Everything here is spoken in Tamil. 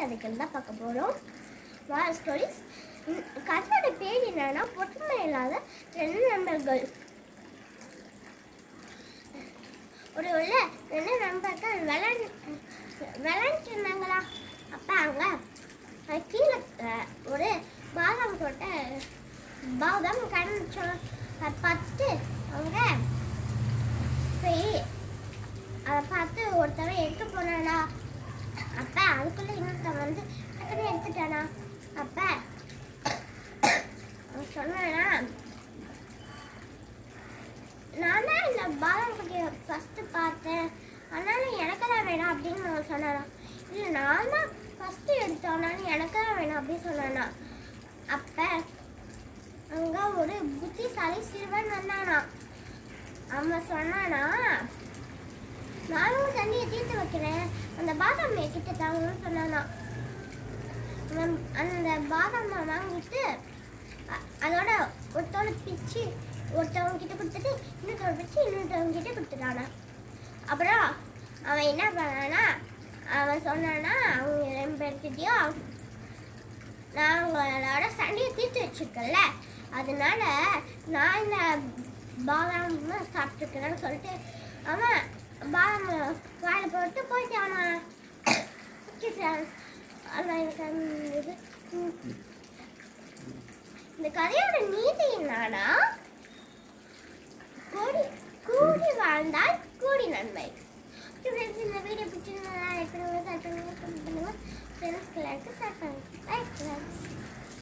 கதைகள் தான் பார்க்க போகிறோம் மாரல் ஸ்டோரிஸ் கதையோட பேர் என்னன்னா பொறுமை இல்லாத ரெண்டு நண்பர்கள் ஒரு உள்ள ரெண்டு நண்பர்கள் விளையாண்டு விளையாண்டுட்டு இருந்தாங்களா அப்போ அங்கே கீழே அஹ், ஒரு பாதாம் போட்ட பாதாம் கண்டுச்சோம் அதை பார்த்துட்டு அவங்க போய் அதை பார்த்து ஒருத்தவன் எடுத்து போனானா அப்ப அதுக்குள்ள இன்னொருத்தன் வந்து டக்குன்னு எடுத்துட்டானா அப்ப அவன் சொன்னானா நான் தான் இந்த பாதாம் குட்டியை ஃபர்ஸ்ட் பார்த்தேன் அதனால எனக்கு தான் வேணும் அப்படின்னு அவன் சொன்னானா இல்லை நான் தான் ஃபர்ஸ்ட் எடுத்தோனாலும் எனக்கு தான் வேணும் அப்படின்னு சொன்னானா அப்ப அங்க ஒரு புத்திசாலி சிறுவன் வந்தானா அவன் சொன்னானா நானும் தண்ணியை தீர்த்து வைக்கிறேன் அந்த பாதாம் கிட்ட தாங்கன்னு சொன்னானா அவன் அந்த பாதாமை வாங்கிட்டு அ- அதோட ஒருத்தோட பிச்சு ஒருத்தவங்க கிட்ட கொடுத்துட்டு இன்னொருத்தவங்க பிச்சு இன்னொருத்தவங்க கிட்ட கொடுத்துட்டானா அப்புறம் அவன் என்ன பண்ணானா அவன் சொன்னானா அவங்க ரெண்டு பேர்கிட்டயும் நான் உங்களோட சண்டையை தீர்த்து வச்சிருக்கேன்ல அதனால நான் இந்த பாதாம் சாப்பிட்டுருக்கிறேன்னு சொல்லிட்டு அவன் பாதாம் வாயில போட்டு போயிட்டானா ஓகே ஃப்ரெண்ட்ஸ் அதான் எனக்கு அந்த இது ம். இந்த கதையோட நீதி என்னன்னா கூடி கூடி வாழ்ந்தால் கூடி நன்மை ஓகே ஃப்ரெண்ட்ஸ் இந்த வீடியோ பிடிச்சிருந்தா லைக் பண்ணுங்க ஷேர் பண்ணுங்க கமெண்ட் பண்ணுங்க ஃப்ரெண்ட்ஸ்க்கு லைக் ஷேர் பண்ணுங்க லைக் ஃப்ரெண்ட்ஸ்